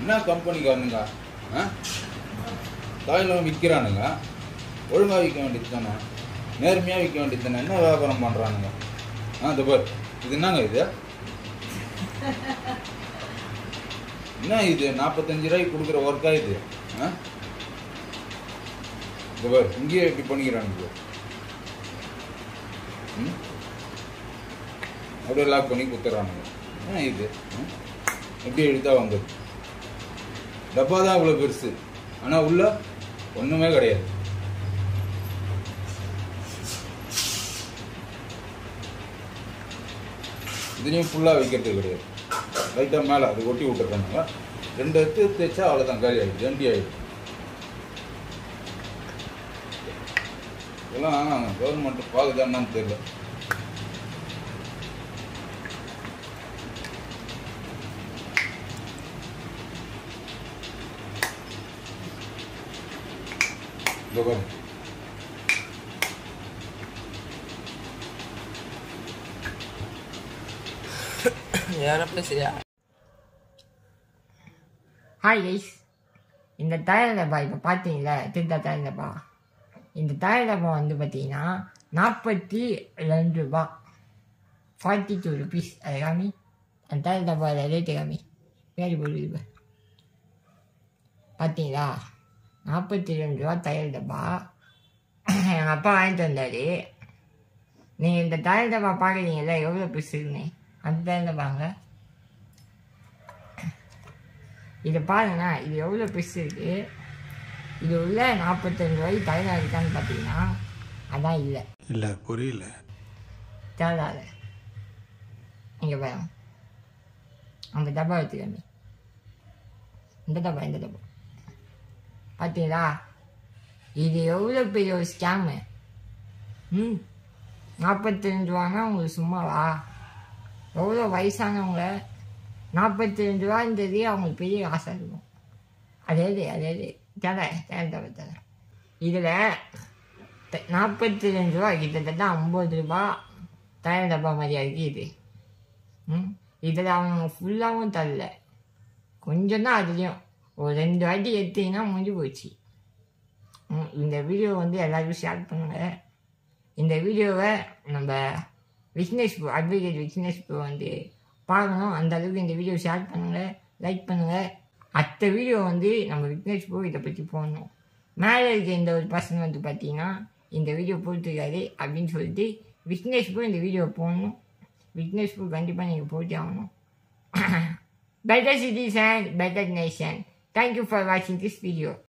என்ன கம்பெனிக்காரனுங்க ஆ தாய்லாம் விற்கிறானுங்க ஒழுங்காக விற்க வேண்டியது தானே நேர்மையாக விற்க வேண்டியது தானே என்ன வியாபாரம் பண்ணுறானுங்க ஆ இந்த பார் இது என்னங்க இது என்ன இது நாற்பத்தஞ்சு ரூபாய்க்கு கொடுக்குற ஒர்க்கா இது ஆ இந்த பார் இங்கேயே இப்படி பண்ணிக்கிறானுங்க ம் அப்படியே லாக் பண்ணி கொடுத்துட்றானுங்க என்ன இது ம்? எப்படி எடுத்தா வந்தது டப்பா தான் இவ்வளோ பெருசு ஆனால் உள்ள ஒன்றுமே கிடையாது இதுலேயும் ஃபுல்லாக வைக்கிறது கிடையாது லைட்டாக மேலே அது ஒட்டி விட்டுருக்கானுங்க ரெண்டு எடுத்து தேய்ச்சா அவ்வளோதான் காலி ஆகிடுது எம்டி ஆகிடுது இதெல்லாம் கவர்மெண்ட் பார்க்குதா என்னன்னு தெரியல இந்த பாருங்க யாரும் சரியா ஹாய் கைஸ் இந்த டயர் டப்பா இப்போ பார்த்தீங்களா திருத்தா டயர் டப்பா இந்த டயர் டப்பா வந்து பார்த்தீங்கன்னா நாற்பத்தி ரெண்டு ரூபா ஃபார்ட்டி டூ ருபீஸ் அது காமி அந்த டயர் டப்பா ரேட்டு காமி பேர் போடுது பார்த்தீங்களா நாற்பத்தி ரெண்டு ரூபா டயர் டப்பா எங்கள் அப்பா வாங்கிட்டு வந்தார் நீங்கள் இந்த டயர் டப்பா பார்க்குறீங்களா எவ்வளோ பிடிச்சிருக்குன்னு அந்த டயர் டப்பாங்க இதை பாருங்க இது எவ்வளோ பெருசு இருக்கு இது உள்ள நாற்பத்தஞ்சு ரூபாய்க்கு தயாராக இருக்கான்னு பார்த்தீங்கன்னா அதான் இல்லை இல்ல புரியல தேவையில்லாத இங்கே பாருங்க அந்த டப்பா வச்சுக்கமே இந்த டப்பா இந்த டப்பா பார்த்தீங்களா இது எவ்வளோ பெரிய ஒரு ஸ்கேமு ம் நாற்பத்தஞ்சு ரூபான்னா உங்களுக்கு சும்மாவா எவ்வளோ வயசானவங்க நாற்பத்தி ரெண்டு ரூபான்றது அவங்களுக்கு பெரிய ஆசை இருக்கும் அதே இது அதே இது தலை தலை தலை தலை இதில் நாற்பத்தி ரெண்டு ரூபா கிட்டத்தட்ட ஐம்பது ரூபா தயார் டப்பா மாதிரியா இருக்கு இது ம் இதில் அவங்க ஃபுல்லாகவும் தரல கொஞ்சம் தான் அதுலேயும் ஒரு ரெண்டு வாட்டி எடுத்தீங்கன்னா முடிஞ்சு போச்சு ம் இந்த வீடியோ வந்து எல்லாருக்கும் ஷேர் பண்ணுங்கள் இந்த வீடியோவை நம்ம Vignesh bro advocate Vignesh bro வந்து பார்க்கணும் அந்த அளவுக்கு இந்த வீடியோ ஷேர் பண்ணுங்கள் லைக் பண்ணுங்கள் அடுத்த வீடியோ வந்து நம்ம விக்னேஷ் ப்ரோ இதை பற்றி போடணும் மேலே இருக்க இந்த ஒரு பர்சன் வந்து பார்த்தீங்கன்னா இந்த வீடியோ போட்டிருக்காரு அப்படின்னு சொல்லிட்டு விக்னேஷ் ப்ரோ இந்த வீடியோ போடணும் விக்னேஷ் ப்ரோ கண்டிப்பாக நீங்கள் போட்டி ஆகணும் better citizen, better nation. Thank you for watching this video.